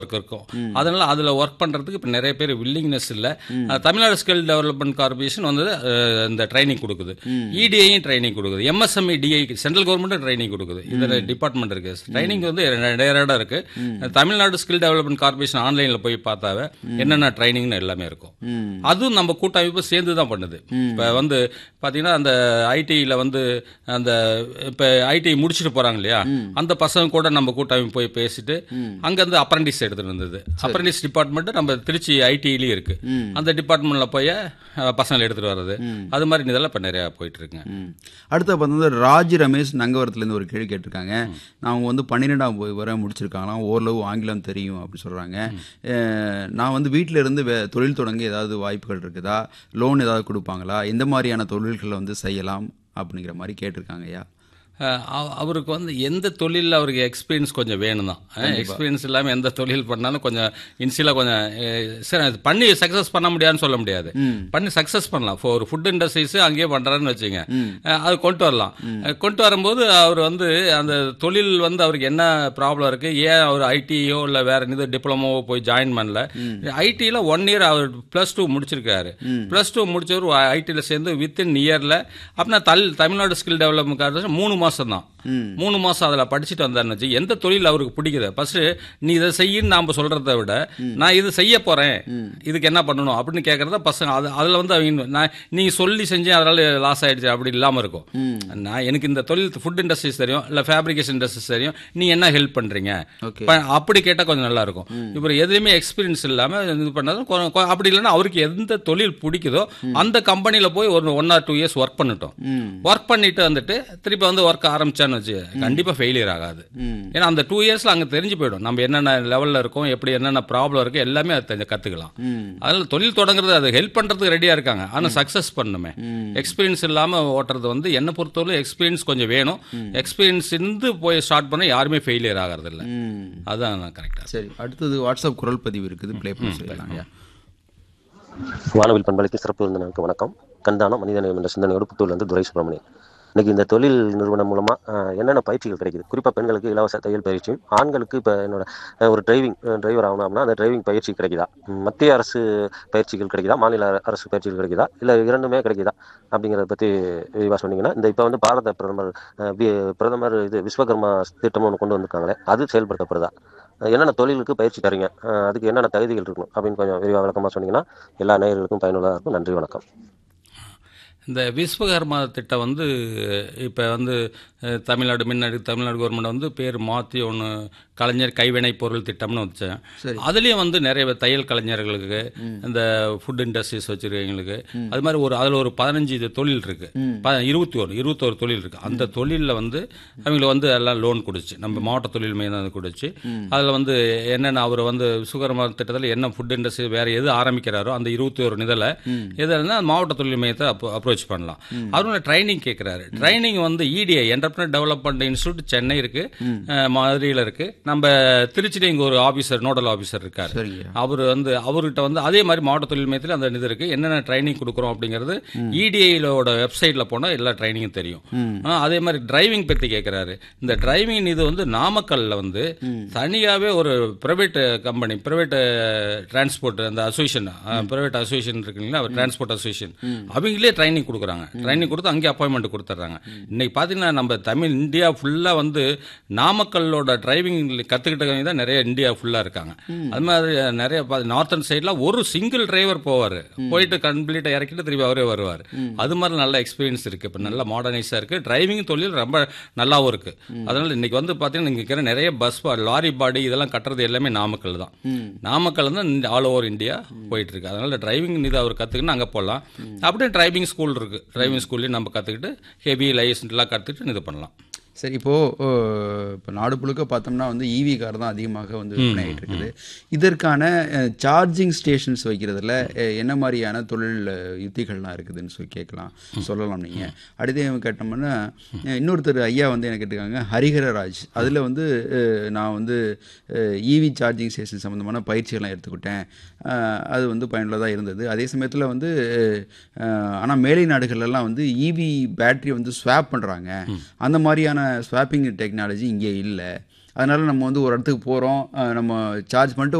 Work இருக்கும் அதனால அதில் ஒர்க் பண்ணுறதுக்கு இப்போ நிறைய பேர் வில்லிங்னஸ் இல்லை தமிழ்நாடு ஸ்கில் டெவலப்மெண்ட் கார்பரேஷன் வந்து அஹ், இந்த ட்ரைனிங் கொடுக்குது இடிஐயும் ட்ரைனிங் கொடுக்குது எம்எஸ்எம்இ டிஐ சென்ட்ரல் கவர்மெண்ட்டும் ட்ரைனிங் கொடுக்குது இதில் டிபார்ட்மெண்ட் இருக்கு ட்ரைனிங் வந்து நிறைய இடம் இருக்கு தமிழ்நாடு ஸ்கில் டெவலப்மெண்ட் கார்பரேஷன் ஆன்லைனில் போய் பார்த்தாவே என்னென்ன ட்ரைனிங்னு எல்லாமே இருக்கும் அதுவும் நம்ம கூட்டமைப்பு சேர்ந்து தான் பண்ணுது இப்போ வந்து பார்த்தீங்கன்னா அந்த ஐடியில் வந்து அந்த இப்போ ஐடி முடிச்சுட்டு போகிறாங்க இல்லையா அந்த பசங்க கூட நம்ம கூட்டமைப்பு போய் பேசிட்டு அங்கேருந்து அப்ரண்டிஸ் எடுத்துட்டு வந்தது அப்ரண்டிஸ் டிபார்ட்மெண்ட் நம்ம திருச்சி ஐடியிலையும் இருக்கு அந்த டிபார்ட்மெண்ட்ல போய் அஹ், பசங்களை எடுத்துட்டு வர்றது அது மாதிரி இதெல்லாம் இப்போ நிறையா போயிட்டு இருக்குங்க ம். அடுத்து பார்த்தா ராஜ் ரமேஷ் நங்கவரத்துலேருந்து ஒரு கேள்வி கேட்டிருக்காங்க நான் அவங்க வந்து பன்னிரெண்டாம் வகுப்பு வரை முடிச்சிருக்காங்களாம் ஓரளவு ஆங்கிலம் தெரியும் அப்படின்னு சொல்கிறாங்க நான் வந்து வீட்டில் இருந்து வே தொழில் தொடங்க ஏதாவது வாய்ப்புகள் இருக்குதா லோன் ஏதாவது கொடுப்பாங்களா எந்த மாதிரியான தொழில்களை வந்து செய்யலாம் அப்படிங்கிற மாதிரி கேட்டிருக்காங்க ஐயா அஹ் அவ- அவருக்கு வந்து எந்த தொழிலில் அவருக்கு எக்ஸ்பீரியன்ஸ் கொஞ்சம் வேணும் தான் எக்ஸ்பீரியன்ஸ் இல்லாமல் எந்த தொழில் பண்ணாலும் கொஞ்சம் இனிஷியலாக கொஞ்சம் அஹ், சரி அது பண்ணி சக்ஸஸ் பண்ண முடியாதுன்னு சொல்ல முடியாது பண்ணி சக்ஸஸ் பண்ணலாம் இப்போ ஒரு ஃபுட் இண்டஸ்ட்ரீஸ் அங்கேயே பண்ணுறாருன்னு வச்சுங்க அஹ், அது கொண்டு வரலாம் அஹ், கொண்டு வரும்போது அவர் வந்து அந்த தொழில் வந்து அவருக்கு என்ன ப்ராப்ளம் இருக்குது ஏன் அவர் ஐடியோ இல்லை வேற எந்த டிப்ளமோவோ போய் ஜாயின் பண்ணல ஐடியில் ஒன் இயர் அவர் ப்ளஸ் டூ முடிச்சிருக்காரு ப்ளஸ் டூ முடிச்சவர் ஐடியில் சேர்ந்து வித்தின் இயரில் அப்படின்னா தல் தமிழ்நாடு ஸ்கில் டெவலப்மெண்ட் கார்பரேஷன் மூணு மாதம் தான் மூணு மாதம் அதில் படிச்சுட்டு வந்தாருன்னு வச்சு எந்த தொழில் அவருக்கு பிடிக்குது ஃபர்ஸ்ட் நீ இதை செய்யின்னு நாம் சொல்கிறத விட நான் இது செய்ய போகிறேன் இதுக்கு என்ன பண்ணணும் அப்படின்னு கேட்குறத பசங்க அது அதில் வந்து அவங்க நான் நீங்கள் சொல்லி செஞ்சேன் அதனால லாஸ் ஆயிடுச்சு அப்படி இல்லாமல் இருக்கும் நான் எனக்கு இந்த தொழில் ஃபுட் இண்டஸ்ட்ரீஸ் தெரியும் இல்லை ஃபேப்ரிகேஷன் இண்டஸ்ட்ரீஸ் தெரியும் நீ என்ன ஹெல்ப் பண்ணுறீங்க ஓகே ப- அப்படி கேட்டால் கொஞ்சம் நல்லா இருக்கும் இப்போ எதுவுமே எக்ஸ்பீரியன்ஸ் இல்லாமல் இது பண்ணதும் கொ- கொ- அப்படி இல்லைன்னா அவருக்கு எந்த தொழில் பிடிக்குதோ அந்த கம்பெனியில் போய் ஒரு one or two years work பண்ணட்டும் ஒர்க் பண்ணிட்டு வந்துட்டு திருப்பி வந்து ஒர்க் ஆரம்பிச்சான்னு வச்சு கண்டிப்பாக ஃபெயிலியர் ஆகாது ஏன்னா அந்த டூ இயர்ஸில் அங்கே தெரிஞ்சு போயிடும் நம்ம என்னென்ன லெவலில் இருக்கோம் எப்படி என்னென்ன ப்ராப்ளம் இருக்குது எல்லாமே அதை தெரிஞ்சு கற்றுக்கலாம் அதனால தொழில் தொடங்குறது அது ஹெல்ப் பண்ணுறதுக்கு ரெடியாக இருக்காங்க ஆனால் சக்ஸஸ் பண்ணுமே எக்ஸ்பீரியன்ஸ் இல்லாமல் ஓட்டுறது வந்து என்னை பொறுத்தவரை எக்ஸ்பீரியன்ஸ் கொஞ்சம் வேணும் எக்ஸ்பீரியன்ஸ் இருந்து போய் ஸ்டார்ட் பண்ண யாருமே ஃபெயிலியர் ஆகிறது இல்லை ம் அதான் கரெக்டாக சரி அடுத்தது வாட்ஸ்அப் குரல் பதிவு இருக்குது ப்ளே பண்ணி சொல்லலாம் ஐயா வானவில் பண்பலைக்கு சிறப்பு விருந்தினருக்கு வணக்கம் கந்தானம் மனிதநேயம் என்ற சிந்தனையோடு புத்தூர்லேருந்து துரை சுப்பிரமணியன் இன்னைக்கு இந்த தொழில் நிறுவனம் மூலமாக என்னென்ன பயிற்சிகள் கிடைக்குது குறிப்பாக பெண்களுக்கு இலவச தையல் பயிற்சியும் ஆண்களுக்கு இப்போ என்னோட அஹ், ஒரு டிரைவிங் டிரைவர் ஆகணும் அப்படின்னா அந்த டிரைவிங் பயிற்சி கிடைக்குதா ம், மத்திய அரசு பயிற்சிகள் கிடைக்குதா மாநில அரசு பயிற்சிகள் கிடைக்குதா இல்லை இரண்டுமே கிடைக்குதா அப்படிங்கிறத பற்றி விரிவாக சொன்னீங்கன்னா இந்த இப்போ வந்து பாரத பிரதமர் அஹ், வி- பிரதமர் இது விஸ்வகர்மா திட்டம் ஒன்று கொண்டு வந்திருக்காங்களே அது செயல்படுத்தப்படுதா என்னென்ன தொழிலுக்கு பயிற்சி தரீங்க அஹ், அதுக்கு என்னென்ன தகுதிகள் இருக்கணும் அப்படின்னு கொஞ்சம் விரிவாக விளக்கமாக சொன்னீங்கன்னா எல்லா நேயர்களுக்கும் பயனுள்ளதாக இருக்கும் நன்றி வணக்கம் இந்த விஸ்வகர்மா திட்டம் வந்து இப்போ வந்து அஹ், தமிழ்நாடு முன்னாடி தமிழ்நாடு கவர்மெண்ட் வந்து பேர் மாற்றி ஒன்று கலைஞர் கைவினை பொருள் திட்டம்னு வச்சேன் அதுலேயும் வந்து நிறைய பேர் தையல் கலைஞர்களுக்கு இந்த ஃபுட் இண்டஸ்ட்ரீஸ் வச்சுருக்கவங்களுக்கு அது மாதிரி ஒரு அதில் ஒரு பதினஞ்சு இது தொழில் இருக்கு ப இருபத்தி ஒரு இருபத்தோரு தொழில் இருக்கு அந்த தொழிலில் வந்து அவங்களுக்கு வந்து எல்லாம் லோன் கொடுச்சு நம்ம மாவட்ட தொழில் மையம் தான் கொடுச்சு அதில் வந்து என்னென்ன அவர் வந்து சுகர்மா திட்டத்தில் என்ன ஃபுட் இண்டஸ்ட்ரி வேற எது ஆரம்பிக்கிறாரோ அந்த இருபத்தி ஒரு நிதில் எதுனா மாவட்ட தொழில் மையத்தை அப்ரோச் பண்ணலாம் அவரும் ட்ரைனிங் கேட்குறாரு ட்ரைனிங் வந்து EDI entrepreneur development institute Chennai இருக்கு அஹ், மதுரையில் இருக்கு நம்ம திருச்சியில் இங்கே ஒரு ஆஃபீஸர் நோடல் ஆஃபீஸர் இருக்காரு சரிங்க அவர் வந்து அவர்கிட்ட வந்து அதே மாதிரி மாவட்ட தொழில் மையத்தில் அந்த இது இருக்கு என்னென்ன ட்ரைனிங் கொடுக்குறோம் அப்படிங்கிறது இடிஐலோட வெப்சைட்ல போனால் எல்லா ட்ரைனிங்கும் தெரியும் ஆ, அதே மாதிரி டிரைவிங் பற்றி கேட்குறாரு இந்த டிரைவிங் இது வந்து நாமக்கல்ல வந்து தனியாகவே ஒரு பிரைவேட் கம்பெனி பிரைவேட் டிரான்ஸ்போர்ட் அந்த அசோசியேஷன் பிரைவேட் அசோசியேஷன் இருக்குங்களா டிரான்ஸ்போர்ட் அசோசியேஷன் அவங்களே ட்ரைனிங் கொடுக்குறாங்க ட்ரைனிங் கொடுத்து அங்கே அப்பாயின்மெண்ட் கொடுத்துட்றாங்க இன்னைக்கு பார்த்தீங்கன்னா நம்ம தமிழ் இந்தியா ஃபுல்லாக வந்து நாமக்கல்லோட டிரைவிங் கற்றுக்கிட்டவங்க தான் நிறைய இந்தியா ஃபுல்லாக இருக்காங்க அது மாதிரி நிறைய நார்த்தன் சைடில் ஒரு சிங்கிள் டிரைவர் போவார் போயிட்டு கம்ப்ளீட்டாக இறக்கிட்டு திருப்பி அவரே வருவார் அது மாதிரி நல்ல எக்ஸ்பீரியன்ஸ் இருக்குது இப்போ நல்ல மாடர்னைஸாக இருக்குது டிரைவிங் தொழில் ரொம்ப நல்லாவும் இருக்குது அதனால் இன்னைக்கு வந்து பார்த்தீங்கன்னா இங்கே இருக்கிற நிறைய பஸ் லாரி பாடி இதெல்லாம் கட்டுறது எல்லாமே நாமக்கல் தான் நாமக்கல் தான் ஆல் ஓவர் இந்தியா போயிட்டு இருக்கு அதனால டிரைவிங் இது அவர் கற்றுக்கின்னு அங்கே போகலாம் அப்படியே டிரைவிங் ஸ்கூல் இருக்கு டிரைவிங் ஸ்கூல்லையும் நம்ம கற்றுக்கிட்டு ஹெவி லைசன்ஸ்லாம் கற்றுக்கிட்டு இது பண்ணலாம் சரி இப்போது இப்போ நாடு முழுக்க பார்த்தோம்னா வந்து ஈவி கார் தான் அதிகமாக வந்து விற்பனை ஆகிட்டு இருக்குது இதற்கான சார்ஜிங் ஸ்டேஷன்ஸ் வைக்கிறதுல அஹ், என்ன மாதிரியான தொழில் அஹ், யுத்திகள்லாம் இருக்குதுன்னு சொல்லி கேட்கலாம் சொல்லலாம் நீங்கள் அடுத்து இவங்க கேட்டோம்னா அஹ், இன்னொருத்தர் ஐயா வந்து என்ன கேட்டிருக்காங்க ஹரிஹரராஜ் அதில் வந்து அஹ், நான் வந்து ஈவி சார்ஜிங் ஸ்டேஷன் சம்மந்தமான பயிற்சிகள்லாம் எடுத்துக்கிட்டேன் அஹ், அது வந்து பயனுள்ளதாக இருந்தது அதே சமயத்தில் வந்து ஆனால் மேலை நாடுகள்லாம் வந்து ஈவி பேட்டரி வந்து ஸ்வாப் பண்ணுறாங்க அந்த மாதிரியான ஸ்வாப்பிங் டெக்னாலஜி இங்கே இல்லை அதனால நம்ம வந்து ஒரு இடத்துக்கு போகிறோம் நம்ம சார்ஜ் பண்ணிட்டு